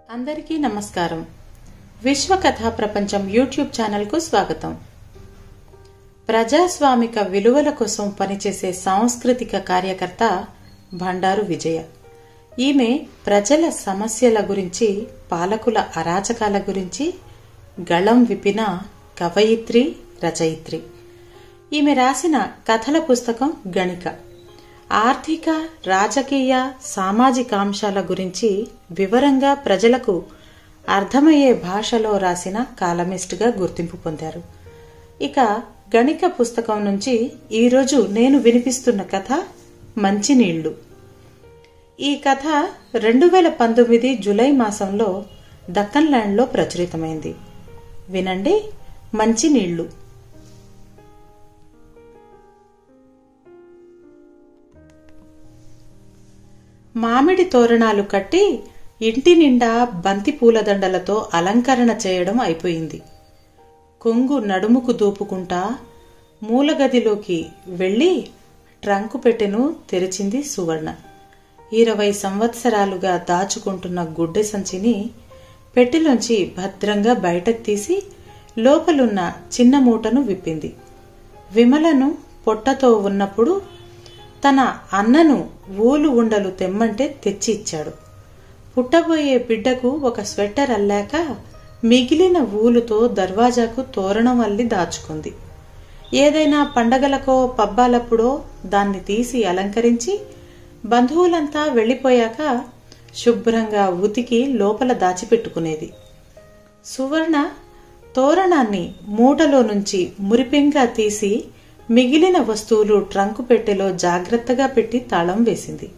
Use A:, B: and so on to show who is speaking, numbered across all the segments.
A: అందరికీ నమస్కారం విశ్వకథా ప్రపంచం యూట్యూబ్ ఛానల్కు స్వాగతం ప్రజాస్వామిక విలువల కోసం పనిచేసే సాంస్కృతిక కార్యకర్త బండారు విజయ ఈమె ప్రజల సమస్యల గురించి పాలకుల అరాచకాల గురించి గళం విప్పిన కవయిత్రి రచయిత్రి ఈమె రాసిన కథల పుస్తకం గణిక ఆర్థిక రాజకీయ సామాజిక అంశాల గురించి వివరంగా ప్రజలకు అర్థమయ్యే భాషలో రాసిన కాలమిస్ట్గా గుర్తింపు పొందారు ఇక గణిక పుస్తకం నుంచి ఈరోజు నేను వినిపిస్తున్న కథ మంచినీళ్లు ఈ కథ రెండు వేల పంతొమ్మిది జులై మాసంలో దక్కన్ ల్యాండ్లో ప్రచురితమైంది వినండి మంచినీళ్లు మామిడి తోరణాలు కట్టి ఇంటి నిండా బంతి పూలదండలతో అలంకరణ చేయడం అయిపోయింది కొంగు నడుముకు దూపుకుంటా మూలగదిలోకి వెళ్ళి ట్రంకు పెట్టెను తెరిచింది సువర్ణ ఇరవై సంవత్సరాలుగా దాచుకుంటున్న గుడ్డె సంచిని పెట్టెలోంచి భద్రంగా బయటకు తీసి లోపలున్న చిన్న మూటను విప్పింది విమలను పొట్టతో ఉన్నప్పుడు తన అన్నను ఊలు ఉండలు తెమ్మంటే తెచ్చి ఇచ్చాడు పుట్టబోయే బిడ్డకు ఒక స్వెట్టర్ అల్లాక మిగిలిన ఊలుతో దర్వాజాకు తోరణం అల్లి దాచుకుంది ఏదైనా పండగలకో పబ్బాలప్పుడో దాన్ని తీసి అలంకరించి బంధువులంతా వెళ్ళిపోయాక శుభ్రంగా ఉతికి లోపల దాచిపెట్టుకునేది సువర్ణ తోరణాన్ని మూటలో నుంచి మురిపెంగా తీసి మిగిలిన వస్తువులు ట్రంకు పెట్టెలో జాగ్రత్తగా పెట్టి తాళం వేసింది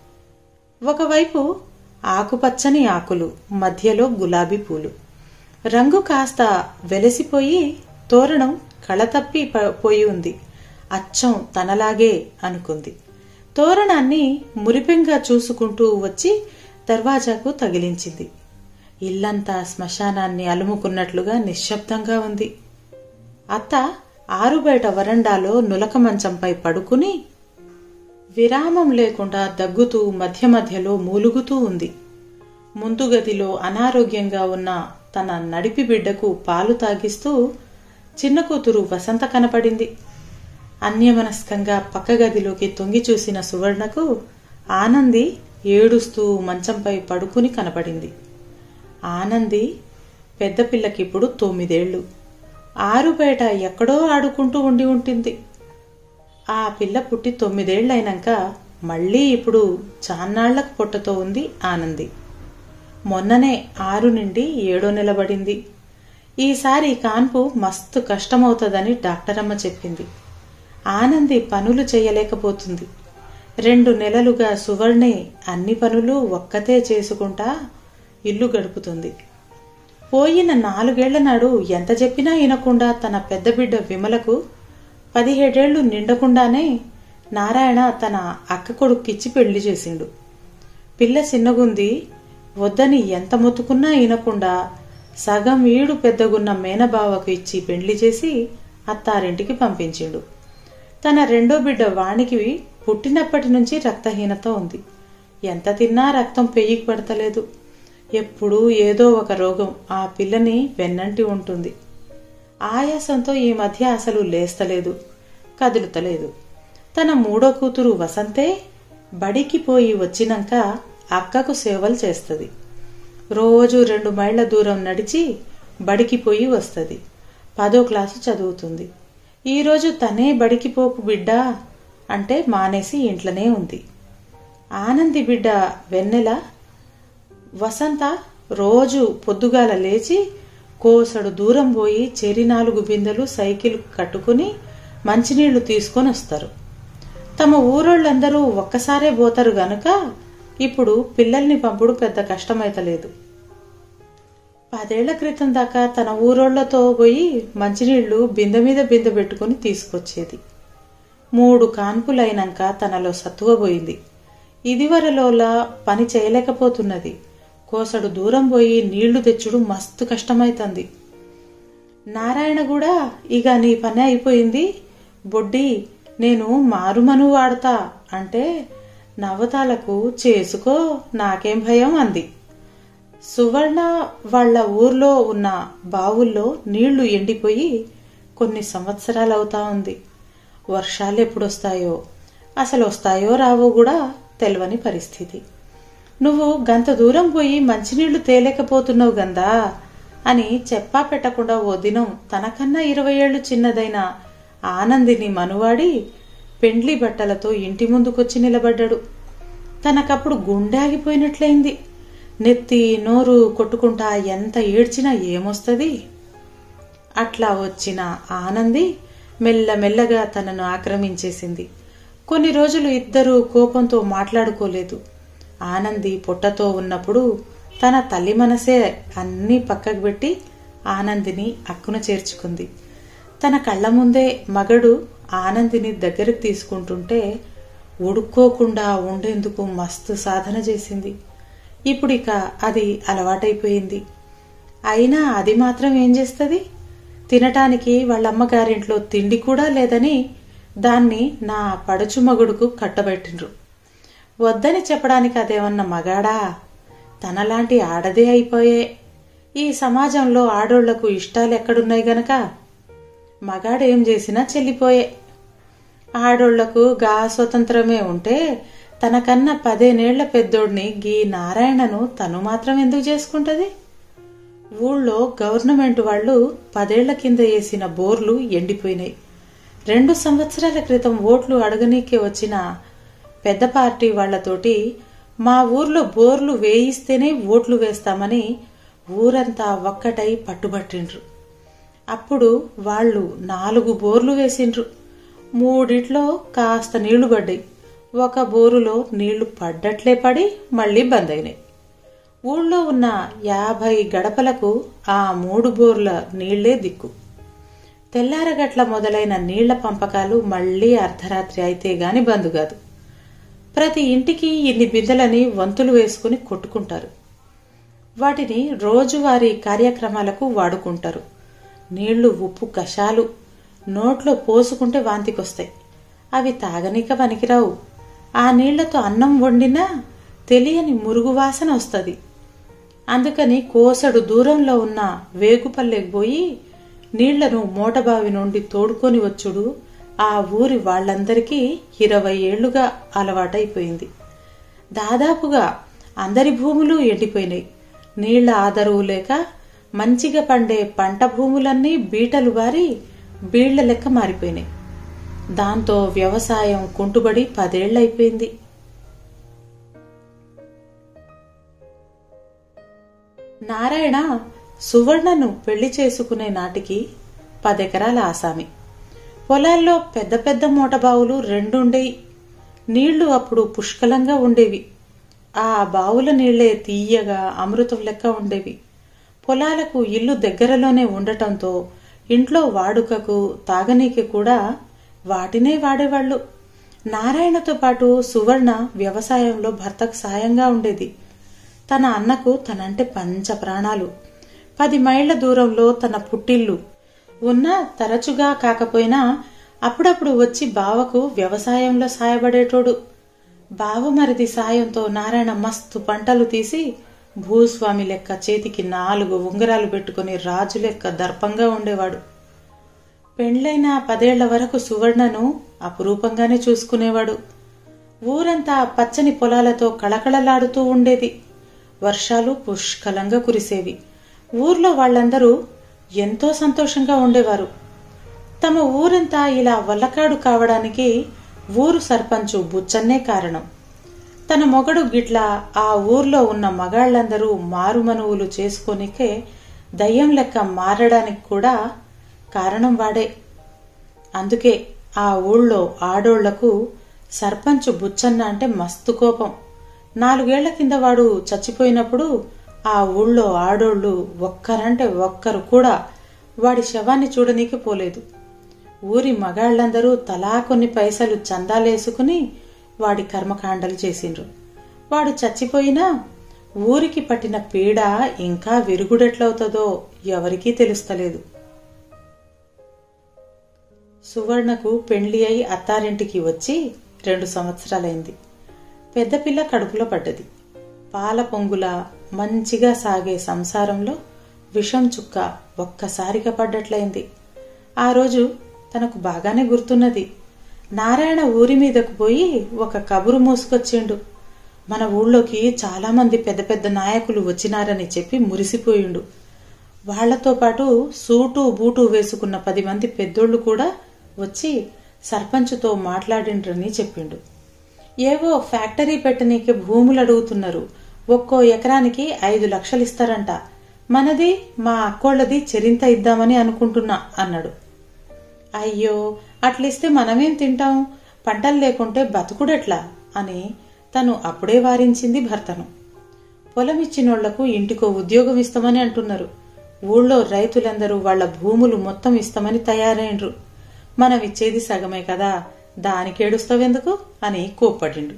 A: ఒకవైపు ఆకుపచ్చని ఆకులు మధ్యలో గులాబీ పూలు రంగు కాస్త వెలసిపోయి తోరణం కళతప్పి పోయి ఉంది అచ్చం తనలాగే అనుకుంది తోరణాన్ని మురిపెంగా చూసుకుంటూ వచ్చి దర్వాజాకు తగిలించింది ఇల్లంతా శ్మశానాన్ని అలుముకున్నట్లుగా నిశ్శబ్దంగా ఉంది అత్త ఆరుబయట వరండాలో నులక మంచంపై పడుకుని విరామం లేకుండా దగ్గుతూ మధ్య మధ్యలో మూలుగుతూ ఉంది ముందు గదిలో అనారోగ్యంగా ఉన్న తన నడిపి బిడ్డకు పాలు తాగిస్తూ చిన్న కూతురు వసంత కనపడింది అన్యమనస్కంగా పక్క గదిలోకి తొంగి చూసిన సువర్ణకు ఆనంది ఏడుస్తూ మంచంపై పడుకుని కనపడింది ఆనంది పెద్ద పిల్లకిప్పుడు తొమ్మిదేళ్లు ఆరు బయట ఎక్కడో ఆడుకుంటూ ఉండి ఉంటుంది ఆ పిల్ల పుట్టి తొమ్మిదేళ్లైనాక మళ్ళీ ఇప్పుడు చాన్నాళ్లకు పొట్టతో ఉంది ఆనంది మొన్ననే ఆరు నుండి ఏడో నిలబడింది ఈసారి కాన్పు మస్తు కష్టమవుతుందని డాక్టరమ్మ చెప్పింది ఆనంది పనులు చేయలేకపోతుంది రెండు నెలలుగా సువర్ణే అన్ని పనులు ఒక్కతే చేసుకుంటా ఇల్లు గడుపుతుంది పోయిన నాలుగేళ్ల నాడు ఎంత చెప్పినా వినకుండా తన పెద్ద బిడ్డ విమలకు పదిహేడేళ్లు నిండకుండానే నారాయణ తన అక్క కొడుక్కిచ్చి పెళ్లి చేసిండు పిల్ల చిన్నగుంది వద్దని ఎంత మొత్తుకున్నా వినకుండా సగం ఈడు పెద్దగున్న మేనబావకు ఇచ్చి పెళ్లి చేసి అత్తారింటికి పంపించిండు తన రెండో బిడ్డ వాణికి పుట్టినప్పటి నుంచి రక్తహీనత ఉంది ఎంత తిన్నా రక్తం పెయ్యికి పడతలేదు ఎప్పుడూ ఏదో ఒక రోగం ఆ పిల్లని వెన్నంటి ఉంటుంది ఆయాసంతో ఈ మధ్య అసలు లేస్తలేదు కదులుతలేదు తన మూడో కూతురు వసంతే బడికి పోయి వచ్చినాక అక్కకు సేవలు చేస్తుంది రోజు రెండు మైళ్ళ దూరం నడిచి బడికి పోయి వస్తుంది పదో క్లాసు చదువుతుంది ఈరోజు తనే బడికి పోకు బిడ్డ అంటే మానేసి ఇంట్లోనే ఉంది ఆనంది బిడ్డ వెన్నెల వసంత రోజు పొద్దుగాల లేచి కోసడు దూరం పోయి చెరి నాలుగు బిందెలు సైకిల్ కట్టుకుని మంచినీళ్లు తీసుకొని వస్తారు తమ ఊరోళ్ళందరూ ఒక్కసారే పోతారు గనుక ఇప్పుడు పిల్లల్ని పంపుడు పెద్ద కష్టమైతలేదు పదేళ్ల క్రితం దాకా తన ఊరోళ్లతో పోయి మంచినీళ్లు బిందె మీద బిందె పెట్టుకుని తీసుకొచ్చేది మూడు కాన్పులైనాక తనలో సత్తువ పోయింది ఇదివరలోలా పని చేయలేకపోతున్నది కోసడు దూరం పోయి నీళ్లు తెచ్చుడు మస్తు కష్టమైతుంది నారాయణ కూడా ఇక నీ పని అయిపోయింది బొడ్డి నేను మారుమను వాడతా అంటే నవ్వతాలకు చేసుకో నాకేం భయం అంది సువర్ణ వాళ్ళ ఊర్లో ఉన్న బావుల్లో నీళ్లు ఎండిపోయి కొన్ని సంవత్సరాలు అవుతా ఉంది వర్షాలు ఎప్పుడొస్తాయో అసలు వస్తాయో రావో కూడా తెలియని పరిస్థితి నువ్వు గంత దూరం పోయి మంచినీళ్లు తేలేకపోతున్నావు గందా అని చెప్పా పెట్టకుండా ఓ దినం తనకన్నా ఇరవై ఏళ్లు చిన్నదైన ఆనందిని మనువాడి పెండ్లి బట్టలతో ఇంటి ముందుకొచ్చి నిలబడ్డాడు తనకప్పుడు గుండె ఆగిపోయినట్లయింది నెత్తి నోరు కొట్టుకుంటా ఎంత ఏడ్చినా ఏమొస్తుంది అట్లా వచ్చిన ఆనంది మెల్లమెల్లగా తనను ఆక్రమించేసింది కొన్ని రోజులు ఇద్దరూ కోపంతో మాట్లాడుకోలేదు ఆనంది పొట్టతో ఉన్నప్పుడు తన తల్లి మనసే అన్నీ పక్కకు పెట్టి ఆనందిని అక్కున చేర్చుకుంది తన కళ్ళ ముందే మగడు ఆనందిని దగ్గరకు తీసుకుంటుంటే ఉడుక్కోకుండా ఉండేందుకు మస్తు సాధన చేసింది ఇప్పుడు ఇక అది అలవాటైపోయింది అయినా అది మాత్రం ఏం చేస్తుంది తినటానికి వాళ్ళమ్మగారింట్లో తిండి కూడా లేదని దాన్ని నా పడుచు మగుడుకు కట్టబెట్టిండ్రు వద్దని చెప్పడానికి అదేమన్నా మగాడా తనలాంటి ఆడదే అయిపోయే ఈ సమాజంలో ఆడోళ్లకు ఇష్టాలు ఎక్కడున్నాయి గనక మగాడేం చేసినా చెల్లిపోయే ఆడోళ్లకు గా స్వతంత్రమే ఉంటే తనకన్నా పదేనేళ్ల పెద్దోడిని గీ నారాయణను తను మాత్రం ఎందుకు చేసుకుంటది ఊళ్ళో గవర్నమెంట్ వాళ్ళు పదేళ్ల కింద వేసిన బోర్లు ఎండిపోయినాయి రెండు సంవత్సరాల క్రితం ఓట్లు అడగనీకే వచ్చిన పెద్ద పార్టీ వాళ్లతోటి మా ఊర్లో బోర్లు వేయిస్తేనే ఓట్లు వేస్తామని ఊరంతా ఒక్కటై పట్టుబట్టిండ్రు అప్పుడు వాళ్ళు నాలుగు బోర్లు వేసిండ్రు మూడిట్లో కాస్త నీళ్లు పడ్డాయి ఒక బోరులో నీళ్లు పడ్డట్లే పడి మళ్ళీ బంద్ అయినాయి ఊళ్ళో ఉన్న యాభై గడపలకు ఆ మూడు బోర్ల నీళ్లే దిక్కు తెల్లారగట్ల మొదలైన నీళ్ల పంపకాలు మళ్లీ అర్ధరాత్రి అయితే గాని బంద్ కాదు ప్రతి ఇంటికి ఇన్ని బిందెలని వంతులు వేసుకుని కొట్టుకుంటారు వాటిని రోజువారీ కార్యక్రమాలకు వాడుకుంటారు నీళ్లు ఉప్పు కషాలు నోట్లో పోసుకుంటే వాంతికొస్తాయి అవి తాగనిక పనికిరావు ఆ నీళ్లతో అన్నం వండినా తెలియని మురుగు వాసన వస్తుంది అందుకని కోసడు దూరంలో ఉన్న వేగుపల్లెకి పోయి నీళ్లను మోటబావి నుండి తోడుకొని వచ్చుడు ఆ ఊరి వాళ్ళందరికీ ఇరవై ఏళ్లుగా అలవాటైపోయింది దాదాపుగా అందరి భూములు ఎండిపోయినాయి నీళ్ల ఆదరువు లేక మంచిగా పండే పంట భూములన్నీ బీటలు బారి బీళ్ల లెక్క మారిపోయినాయి దాంతో వ్యవసాయం కుంటుబడి పదేళ్లైపోయింది నారాయణ సువర్ణను పెళ్లి చేసుకునే నాటికి పదెకరాల ఆసామి పొలాల్లో పెద్ద పెద్ద మూటబావులు రెండుండేవి నీళ్లు అప్పుడు పుష్కలంగా ఉండేవి ఆ బావుల నీళ్లే తీయగా అమృతం లెక్క ఉండేవి పొలాలకు ఇల్లు దగ్గరలోనే ఉండటంతో ఇంట్లో వాడుకకు తాగనీకి కూడా వాటినే వాడేవాళ్లు నారాయణతో పాటు సువర్ణ వ్యవసాయంలో భర్తకు సాయంగా ఉండేది తన అన్నకు తనంటే పంచ ప్రాణాలు పది మైళ్ల దూరంలో తన పుట్టిల్లు ఉన్నా తరచుగా కాకపోయినా అప్పుడప్పుడు వచ్చి బావకు వ్యవసాయంలో సాయపడేటోడు బావమరిది సాయంతో నారాయణ మస్తు పంటలు తీసి భూస్వామి లెక్క చేతికి నాలుగు ఉంగరాలు పెట్టుకుని రాజు లెక్క దర్పంగా ఉండేవాడు పెండ్లైన పదేళ్ల వరకు సువర్ణను అపురూపంగానే చూసుకునేవాడు ఊరంతా పచ్చని పొలాలతో కళకళలాడుతూ ఉండేది వర్షాలు పుష్కలంగా కురిసేవి ఊర్లో వాళ్ళందరూ ఎంతో సంతోషంగా ఉండేవారు తమ ఊరంతా ఇలా వల్లకాడు కావడానికి ఊరు సర్పంచు బుచ్చన్నే కారణం తన మొగడు గిట్ల ఆ ఊర్లో ఉన్న మగాళ్లందరూ మారుమనువులు చేసుకోనికే దయ్యం లెక్క మారడానికి కూడా కారణం వాడే అందుకే ఆ ఊళ్ళో ఆడోళ్లకు సర్పంచ్ బుచ్చన్న అంటే మస్తు కోపం నాలుగేళ్ల కింద వాడు చచ్చిపోయినప్పుడు ఆ ఊళ్ళో ఆడోళ్లు ఒక్కరంటే ఒక్కరు కూడా వాడి శవాన్ని చూడనీకి పోలేదు ఊరి మగాళ్లందరూ తలా కొన్ని పైసలు చందాలేసుకుని వాడి కర్మకాండలు చేసిండ్రు వాడు చచ్చిపోయినా ఊరికి పట్టిన పీడ ఇంకా విరుగుడెట్లవుతుందో ఎవరికీ తెలుస్తలేదు సువర్ణకు పెండ్లి అయి అత్తారింటికి వచ్చి రెండు సంవత్సరాలైంది పెద్ద పిల్ల కడుపులో పడ్డది పాల పొంగుల మంచిగా సాగే సంసారంలో విషం చుక్క ఒక్కసారిగా పడ్డట్లయింది ఆ రోజు తనకు బాగానే గుర్తున్నది నారాయణ ఊరి మీదకు పోయి ఒక కబురు మోసుకొచ్చిండు మన ఊళ్ళోకి చాలామంది పెద్ద పెద్ద నాయకులు వచ్చినారని చెప్పి మురిసిపోయిండు వాళ్లతో పాటు సూటు బూటు వేసుకున్న పది మంది పెద్దోళ్ళు కూడా వచ్చి సర్పంచ్తో మాట్లాడిండ్రని చెప్పిండు ఏవో ఫ్యాక్టరీ పెట్టనీకి భూములు అడుగుతున్నారు ఒక్కో ఎకరానికి ఐదు లక్షలు ఇస్తారంట మనది మా అక్కోళ్ళది చెరింత ఇద్దామని అనుకుంటున్నా అన్నాడు అయ్యో అట్లిస్తే మనమేం తింటాం పంటలు లేకుంటే బతుకుడెట్లా అని తను అప్పుడే వారించింది భర్తను పొలం ఇచ్చినోళ్లకు ఇంటికో ఉద్యోగం ఇస్తామని అంటున్నారు ఊళ్ళో రైతులందరూ వాళ్ల భూములు మొత్తం ఇస్తామని తయారైండ్రు మనం ఇచ్చేది సగమే కదా దానికి ఏడుస్తావెందుకు అని కోప్పడిండు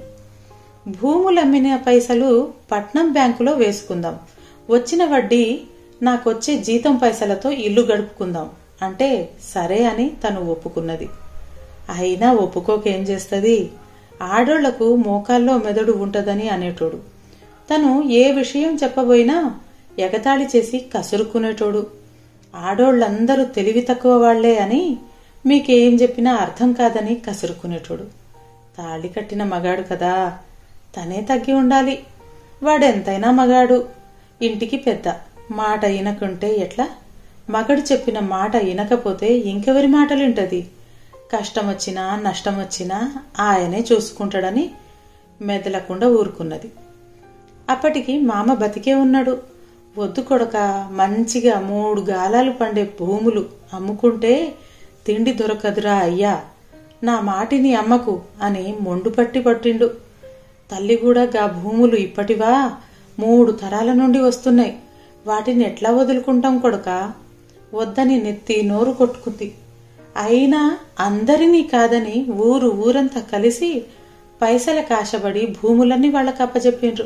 A: భూములు అమ్మిన పైసలు పట్నం బ్యాంకులో వేసుకుందాం వచ్చిన వడ్డీ నాకొచ్చే జీతం పైసలతో ఇల్లు గడుపుకుందాం అంటే సరే అని తను ఒప్పుకున్నది అయినా ఒప్పుకోకేం చేస్తుంది ఆడోళ్లకు మోకాల్లో మెదడు ఉంటదని అనేటోడు తను ఏ విషయం చెప్పబోయినా ఎగతాళి చేసి కసురుకునేటోడు ఆడోళ్ళందరూ తెలివి తక్కువ వాళ్లే అని మీకేం చెప్పినా అర్థం కాదని కసురుకునేటోడు తాళి కట్టిన మగాడు కదా తనే తగ్గి ఉండాలి వాడెంతైనా మగాడు ఇంటికి పెద్ద మాట ఇనకుంటే ఎట్లా మగడు చెప్పిన మాట ఇనకపోతే ఇంకెవరి మాటలుంటది కష్టమొచ్చినా నష్టమొచ్చినా ఆయనే చూసుకుంటాడని మెదలకుండా ఊరుకున్నది అప్పటికి మామ బతికే ఉన్నాడు వద్దు కొడక మంచిగా మూడు గాలాలు పండే భూములు అమ్ముకుంటే తిండి దొరకదురా అయ్యా నా మాటిని అమ్మకు అని మొండు పట్టి పట్టిండు తల్లి కూడా గా భూములు ఇప్పటివా మూడు తరాల నుండి వస్తున్నాయి వాటిని ఎట్లా వదులుకుంటాం కొడక వద్దని నెత్తి నోరు కొట్టుకుంది అయినా అందరినీ కాదని ఊరు ఊరంతా కలిసి పైసల కాశబడి భూములన్నీ వాళ్ళకి అప్పచెప్పిండ్రు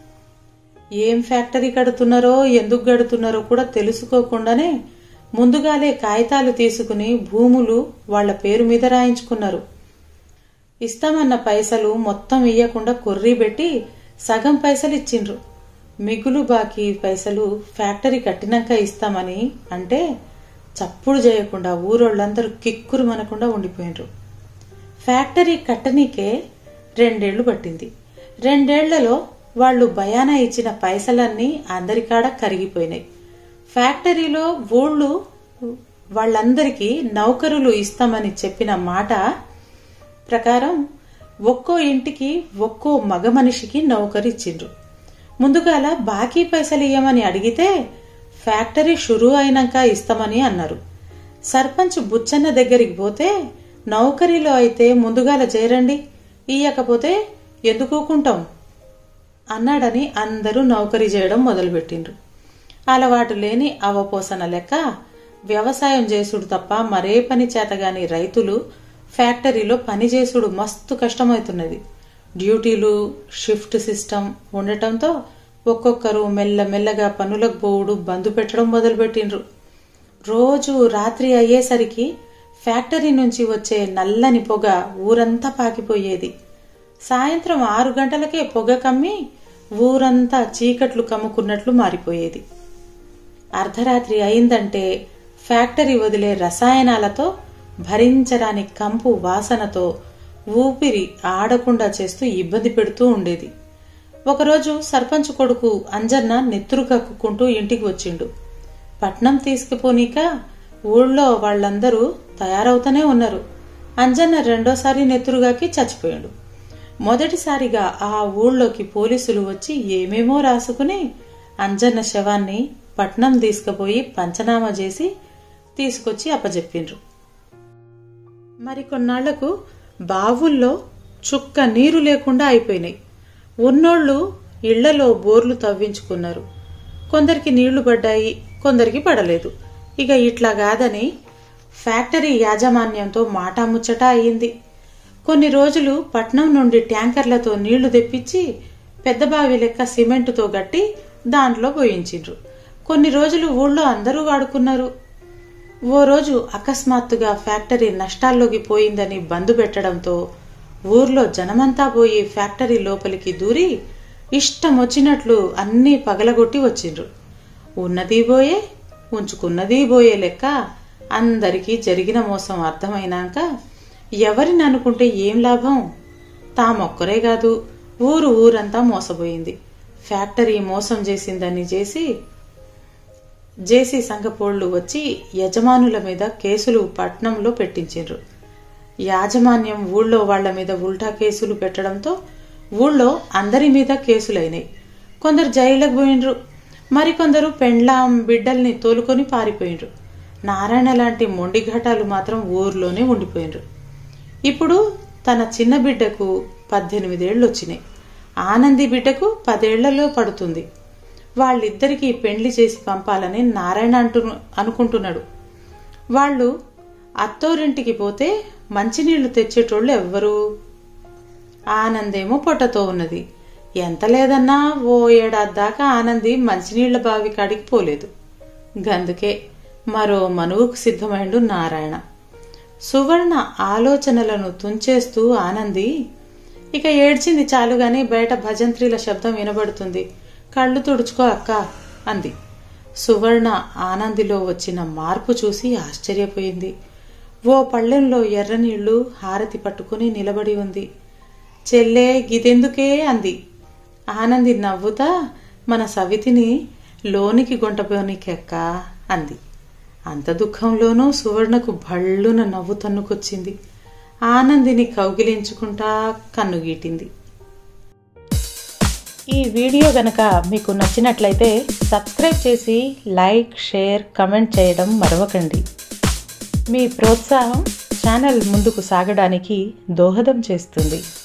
A: ఏం ఫ్యాక్టరీ కడుతున్నారో ఎందుకు కడుతున్నారో కూడా తెలుసుకోకుండానే ముందుగాలే కాగితాలు తీసుకుని భూములు వాళ్ల పేరు మీద రాయించుకున్నారు ఇస్తామన్న పైసలు మొత్తం ఇయ్యకుండా కొర్రీ పెట్టి సగం పైసలు ఇచ్చిండ్రు మిగులు బాకీ పైసలు ఫ్యాక్టరీ కట్టినాక ఇస్తామని అంటే చప్పుడు చేయకుండా ఊరోళ్ళందరూ కిక్కురు మనకుండా ఉండిపోయినరు ఫ్యాక్టరీ కట్టనీకే రెండేళ్లు పట్టింది రెండేళ్లలో వాళ్ళు భయానా ఇచ్చిన పైసలన్నీ అందరికాడ కరిగిపోయినాయి ఫ్యాక్టరీలో ఊళ్ళు వాళ్ళందరికీ నౌకరులు ఇస్తామని చెప్పిన మాట ప్రకారం ఒక్కో ఇంటికి ఒక్కో మగ మనిషికి నౌకరు ఇచ్చిండ్రు ముందుగాల బాకీ పైసలు ఇయ్యమని అడిగితే ఫ్యాక్టరీ షురూ అయినాక ఇస్తామని అన్నారు సర్పంచ్ బుచ్చన్న దగ్గరికి పోతే నౌకరీలో అయితే ముందుగాల చేరండి ఇయ్యకపోతే ఎందుకూకుంటాం అన్నాడని అందరూ నౌకరీ చేయడం మొదలుపెట్టిండ్రు అలవాటు లేని అవపోసన లెక్క వ్యవసాయం చేసుడు తప్ప మరే పని చేతగాని రైతులు ఫ్యాక్టరీలో పనిచేసుడు మస్తు కష్టమవుతున్నది డ్యూటీలు షిఫ్ట్ సిస్టమ్ ఉండటంతో ఒక్కొక్కరు మెల్లమెల్లగా పనులకు పోవుడు బంధు పెట్టడం మొదలుపెట్టిండ్రు రోజు రాత్రి అయ్యేసరికి ఫ్యాక్టరీ నుంచి వచ్చే నల్లని పొగ ఊరంతా పాకిపోయేది సాయంత్రం ఆరు గంటలకే పొగ కమ్మి ఊరంతా చీకట్లు కమ్ముకున్నట్లు మారిపోయేది అర్ధరాత్రి అయిందంటే ఫ్యాక్టరీ వదిలే రసాయనాలతో భరించరాని కంపు వాసనతో ఊపిరి ఆడకుండా చేస్తూ ఇబ్బంది పెడుతూ ఉండేది ఒకరోజు సర్పంచ్ కొడుకు అంజన్న నెత్తురు కక్కుకుంటూ ఇంటికి వచ్చిండు పట్నం తీసుకుపోనీక ఊళ్ళో వాళ్ళందరూ తయారవుతూనే ఉన్నారు అంజన్న రెండోసారి నెత్తురుగాకి చచ్చిపోయాడు మొదటిసారిగా ఆ ఊళ్ళోకి పోలీసులు వచ్చి ఏమేమో రాసుకుని అంజన్న శవాన్ని పట్నం తీసుకుపోయి పంచనామా చేసి తీసుకొచ్చి అప్పజెప్పిండ్రు మరికొన్నాళ్లకు బావుల్లో చుక్క నీరు లేకుండా అయిపోయినాయి ఉన్నోళ్లు ఇళ్లలో బోర్లు తవ్వించుకున్నారు కొందరికి నీళ్లు పడ్డాయి కొందరికి పడలేదు ఇక ఇట్లా కాదని ఫ్యాక్టరీ యాజమాన్యంతో మాటాముచ్చట అయింది కొన్ని రోజులు పట్నం నుండి ట్యాంకర్లతో నీళ్లు తెప్పించి పెద్ద బావి లెక్క సిమెంటుతో గట్టి దాంట్లో పోయించిండ్రు కొన్ని రోజులు ఊళ్ళో అందరూ వాడుకున్నారు ఓ రోజు అకస్మాత్తుగా ఫ్యాక్టరీ నష్టాల్లోకి పోయిందని బందు పెట్టడంతో ఊర్లో జనమంతా పోయి ఫ్యాక్టరీ లోపలికి దూరి ఇష్టం వచ్చినట్లు అన్నీ పగలగొట్టి వచ్చిండ్రు ఉన్నది పోయే ఉంచుకున్నది పోయే లెక్క అందరికీ జరిగిన మోసం అర్థమైనాక ఎవరిని అనుకుంటే ఏం లాభం తామొక్కరే కాదు ఊరు ఊరంతా మోసపోయింది ఫ్యాక్టరీ మోసం చేసిందని చేసి జేసీ సంఘపోళ్లు వచ్చి యజమానుల మీద కేసులు పట్నంలో పెట్టించిండ్రు యాజమాన్యం ఊళ్ళో వాళ్ల మీద ఉల్టా కేసులు పెట్టడంతో ఊళ్ళో అందరి మీద కేసులైనాయి కొందరు జైళ్ళకు పోయిండ్రు మరికొందరు పెండ్లాం బిడ్డల్ని తోలుకొని పారిపోయిండ్రు నారాయణ లాంటి మొండి ఘటాలు మాత్రం ఊర్లోనే ఉండిపోయిండ్రు ఇప్పుడు తన చిన్న బిడ్డకు పద్దెనిమిదేళ్లు వచ్చినాయి ఆనంది బిడ్డకు పదేళ్లలో పడుతుంది వాళ్ళిద్దరికీ పెండ్లి చేసి పంపాలని నారాయణ అంటు అనుకుంటున్నాడు వాళ్ళు అత్తోరింటికి పోతే మంచినీళ్లు తెచ్చేటోళ్ళు ఎవ్వరు ఆనందేమో పొట్టతో ఉన్నది ఎంత లేదన్నా ఓ ఏడాది దాకా ఆనంది మంచినీళ్ల బావి కాడికి పోలేదు గందుకే మరో మనువుకు సిద్ధమైండు నారాయణ సువర్ణ ఆలోచనలను తుంచేస్తూ ఆనంది ఇక ఏడ్చింది చాలుగాని బయట భజంత్రీల శబ్దం వినబడుతుంది కళ్ళు తుడుచుకో అక్క అంది సువర్ణ ఆనందిలో వచ్చిన మార్పు చూసి ఆశ్చర్యపోయింది ఓ పళ్ళెంలో ఎర్రనీళ్లు హారతి పట్టుకుని నిలబడి ఉంది చెల్లే గిదెందుకే అంది ఆనంది నవ్వుతా మన సవితిని లోనికి గొంటపోనికెక్క అంది అంత దుఃఖంలోనూ సువర్ణకు భళ్ళున నవ్వు తన్నుకొచ్చింది ఆనందిని కౌగిలించుకుంటా కన్నుగీటింది ఈ వీడియో గనక మీకు నచ్చినట్లయితే సబ్స్క్రైబ్ చేసి లైక్ షేర్ కమెంట్ చేయడం మరవకండి మీ ప్రోత్సాహం ఛానల్ ముందుకు సాగడానికి దోహదం చేస్తుంది